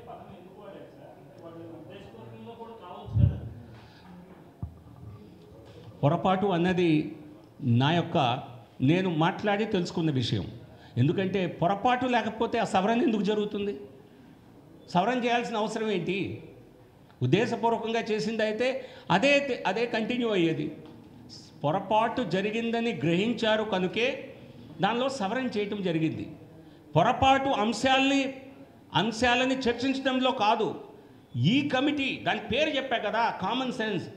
పదం ఎందుకు వాడారు సార్ అంటే వాళ్ళు ఉద్దేశపూర్వకంగా కూడా కావచ్చు కదా పొరపాటు అన్నది నా యొక్క నేను మాట్లాడి తెలుసుకున్న విషయం ఎందుకంటే పొరపాటు లేకపోతే ఆ సవరణ ఎందుకు జరుగుతుంది సవరణ చేయాల్సిన అవసరం ఏంటి ఉద్దేశపూర్వకంగా చేసింది అయితే అదే అదే కంటిన్యూ అయ్యేది పొరపాటు జరిగిందని గ్రహించారు కనుకే దానిలో సవరణ చేయటం జరిగింది పొరపాటు అంశాల్ని అంశాలని చర్చించడంలో కాదు ఈ కమిటీ దాని పేరు చెప్పా కదా కామన్ సెన్స్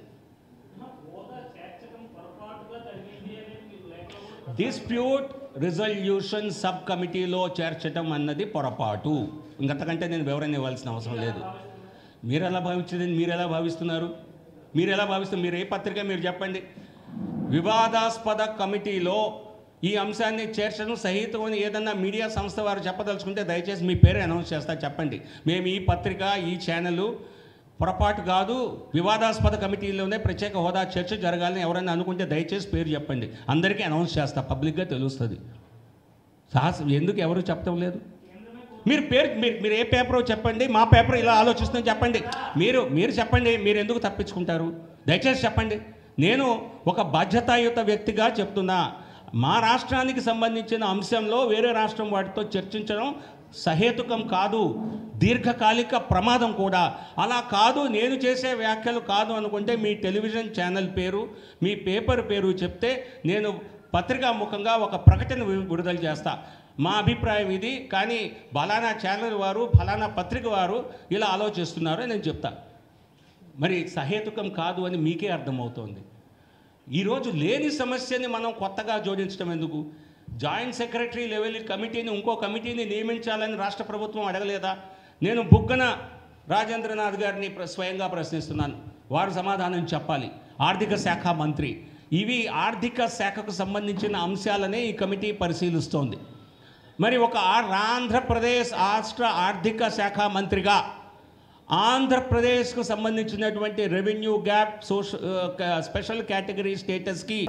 హోదా చేర్చడం పొరపాటుగా జరిగింది అనేది మీరు లేఖలో కూడా డిస్ప్యూట్ రిజల్యూషన్ సబ్ కమిటీలో చేర్చడం అన్నది పొరపాటు ఇంకంతకంటే నేను వివరణ ఇవ్వాల్సిన అవసరం లేదు మీరు ఎలా భావించదని మీరు ఎలా భావిస్తున్నారు మీరు ఎలా భావిస్తున్నారు మీరు ఏ పత్రిక మీరు చెప్పండి వివాదాస్పద కమిటీలో ఈ అంశాన్ని చేర్చడం సహితం అని ఏదన్నా మీడియా సంస్థ వారు చెప్పదలుచుకుంటే దయచేసి మీ పేరు అనౌన్స్ చేస్తా చెప్పండి మేము ఈ పత్రిక ఈ ఛానల్ పొరపాటు కాదు వివాదాస్పద కమిటీలోనే ప్రత్యేక హోదా చర్చ జరగాలని ఎవరైనా అనుకుంటే దయచేసి పేరు చెప్పండి అందరికీ అనౌన్స్ చేస్తా పబ్లిక్గా తెలుస్తుంది సాహసం ఎందుకు ఎవరు చెప్పడం లేదు మీరు పేరు మీరు మీరు ఏ పేపరో చెప్పండి మా పేపర్ ఇలా ఆలోచిస్తుందని చెప్పండి మీరు మీరు చెప్పండి మీరు ఎందుకు తప్పించుకుంటారు దయచేసి చెప్పండి నేను ఒక బాధ్యతాయుత వ్యక్తిగా చెప్తున్నా మా రాష్ట్రానికి సంబంధించిన అంశంలో వేరే రాష్ట్రం వాటితో చర్చించడం సహేతుకం కాదు దీర్ఘకాలిక ప్రమాదం కూడా అలా కాదు నేను చేసే వ్యాఖ్యలు కాదు అనుకుంటే మీ టెలివిజన్ ఛానల్ పేరు మీ పేపర్ పేరు చెప్తే నేను పత్రికా ముఖంగా ఒక ప్రకటన వి- విడుదల చేస్తా మా అభిప్రాయం ఇది కానీ ఫలానా ఛానల్ వారు ఫలానా పత్రిక వారు ఇలా ఆలోచిస్తున్నారు అని నేను చెప్తా మరి సహేతుకం కాదు అని మీకే అర్థమవుతోంది ఈరోజు లేని సమస్యని మనం కొత్తగా జోడించడం ఎందుకు జాయింట్ సెక్రటరీ లెవెల్ కమిటీని ఇంకో కమిటీని నియమించాలని రాష్ట్ర ప్రభుత్వం అడగలేదా నేను బుగ్గన రాజేంద్రనాథ్ గారిని ప్ర- స్వయంగా ప్రశ్నిస్తున్నాను వారు సమాధానం చెప్పాలి ఆర్థిక శాఖ మంత్రి ఇవి ఆర్థిక శాఖకు సంబంధించిన అంశాలనే ఈ కమిటీ పరిశీలిస్తోంది మరి ఒక ఆ- ఆంధ్రప్రదేశ్ రాష్ట్ర ఆర్థిక శాఖ మంత్రిగా ఆంధ్రప్రదేశ్కు సంబంధించినటువంటి రెవెన్యూ గ్యాప్ సోష స్పెషల్ కేటగిరీ స్టేటస్కి